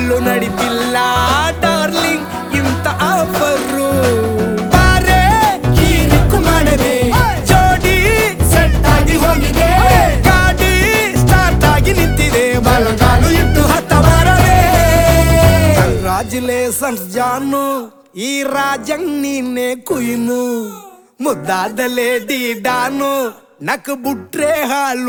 ಎಲ್ಲೂ ನಡೀತಿಲ್ಲ ಡಾರ್ಲಿಂಗ್ ಇಂತ ಆಫರು ಬಾರೆ ಕೀರಿಕು ಮಾಡದೆ ಜೋಡಿ ಸೆಟ್ ಆಗಿ ಹೋಗಿದೆ ಗಾಡಿ ಸ್ಟಾರ್ಟ್ ಆಗಿ ನಿಂತಿದೆ ಬಲಗಾಲು ಇಟ್ಟು ಹತ್ತ ಬಾರದೆ ಕಂಗ್ರಾಚುಲೇಷನ್ಸ್ ಜಾನು ಈ ರಾಜಂಗ್ ನೀನೆ ಕುಯ್ನು ಮುದ್ದಾದ ಲೇಡಿ ಡಾನು ನಕ್ ಬುಟ್ರೆ ಹಾಲು